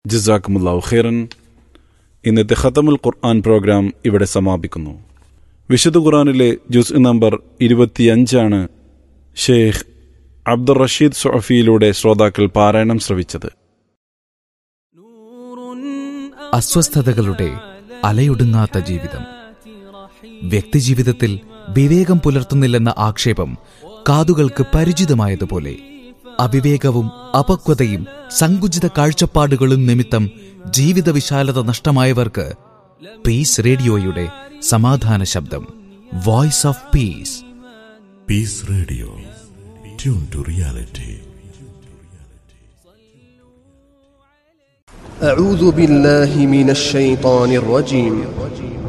ജസാക്കുമുല്ലാഹു ഖൈറൻ ഇന്നത്തെ ഖത്തമുൽ ഖുർആൻ പ്രോഗ്രാം ഇവിടെ സമാപിക്കുന്നു വിശുദ്ധ ഖുർആനിലെ ജുസ് നമ്പർ ഇരുപത്തിയഞ്ചാണ് ഷെയ്ഖ് അബ്ദുൾ റഷീദ് സൊഫിയിലൂടെ ശ്രോതാക്കൾ പാരായണം ശ്രവിച്ചത് അസ്വസ്ഥതകളുടെ അലയൊടുങ്ങാത്ത ജീവിതം വ്യക്തിജീവിതത്തിൽ വിവേകം പുലർത്തുന്നില്ലെന്ന ആക്ഷേപം കാതുകൾക്ക് പരിചിതമായതുപോലെ അവിവേകവും അപക്വതയും സങ്കുചിത കാഴ്ചപ്പാടുകളും നിമിത്തം ജീവിത വിശാലത നഷ്ടമായവർക്ക് പീസ് റേഡിയോയുടെ സമാധാന ശബ്ദം voice of peace Peace Radio. Tune to reality. أعوذ بالله من الشيطان الرجيم